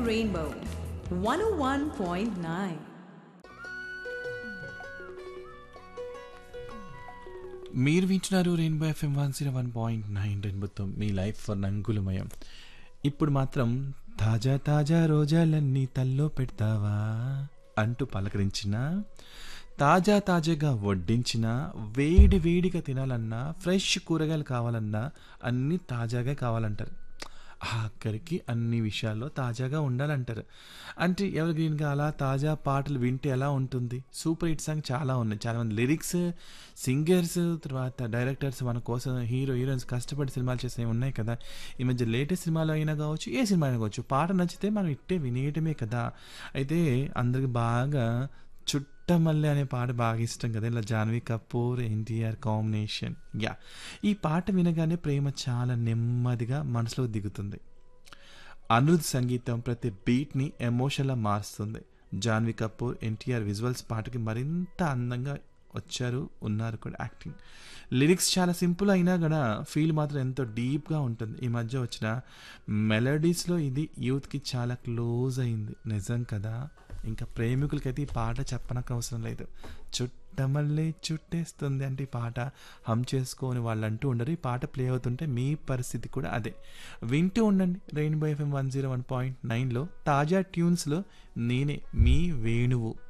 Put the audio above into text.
Rainbow 101.9. మీరు వింటున్నారు rainbow FM one zero one point nine రెయిన్బోతో మీ లైఫ్ నంగులమయం ఇప్పుడు మాత్రం తాజా తాజా రోజాలన్నీ తల్లో పెడతావా అంటూ పలకరించిన తాజా తాజాగా వడ్డించిన వేడి వేడిగా తినాలన్నా ఫ్రెష్ కూరగాయలు కావాలన్నా అన్నీ తాజాగా కావాలంటారు ఆఖరికి అన్ని విషయాల్లో తాజాగా ఉండాలంటారు అంటే ఎవరి గ్రీన్గా అలా తాజా పాటలు వింటే ఎలా ఉంటుంది సూపర్ హిట్ సాంగ్ చాలా ఉన్నాయి చాలా మంది లిరిక్స్ సింగర్స్ తర్వాత డైరెక్టర్స్ మన కోసం హీరో హీరోయిన్స్ కష్టపడి సినిమాలు చేసినవి ఉన్నాయి కదా ఈ మధ్య లేటెస్ట్ సినిమాలు అయినా కావచ్చు ఏ సినిమా అయినా కావచ్చు పాట నచ్చితే మనం ఇట్టే వినేయటమే కదా అయితే అందరికి బాగా చుట్టమల్లె అనే పాట బాగా ఇష్టం కదా ఇలా జాన్వీ కపూర్ ఎన్టీఆర్ కాంబినేషన్ యా ఈ పాట వినగానే ప్రేమ చాలా నెమ్మదిగా మనసులో దిగుతుంది అనిరుద్ సంగీతం ప్రతి బీట్ని ఎమోషన్లా మారుస్తుంది జాన్వీ కపూర్ ఎన్టీఆర్ విజువల్స్ పాటకి మరింత అందంగా వచ్చారు ఉన్నారు కూడా యాక్టింగ్ లిరిక్స్ చాలా సింపుల్ అయినా కూడా ఫీల్ మాత్రం ఎంతో డీప్గా ఉంటుంది ఈ మధ్య వచ్చిన మెలడీస్లో ఇది యూత్కి చాలా క్లోజ్ అయింది నిజం కదా ఇంకా ప్రేమికులకైతే ఈ పాట చెప్పనక్క అవసరం లేదు చుట్టమల్లే చుట్టేస్తుంది అంటే ఈ పాట హమ్ చేసుకోని వాళ్ళు అంటూ ఉండరు ఈ పాట ప్లే అవుతుంటే మీ పరిస్థితి కూడా అదే వింటూ ఉండండి rainbow FM one zero one point నైన్లో తాజా ట్యూన్స్లో నేనే మీ వేణువు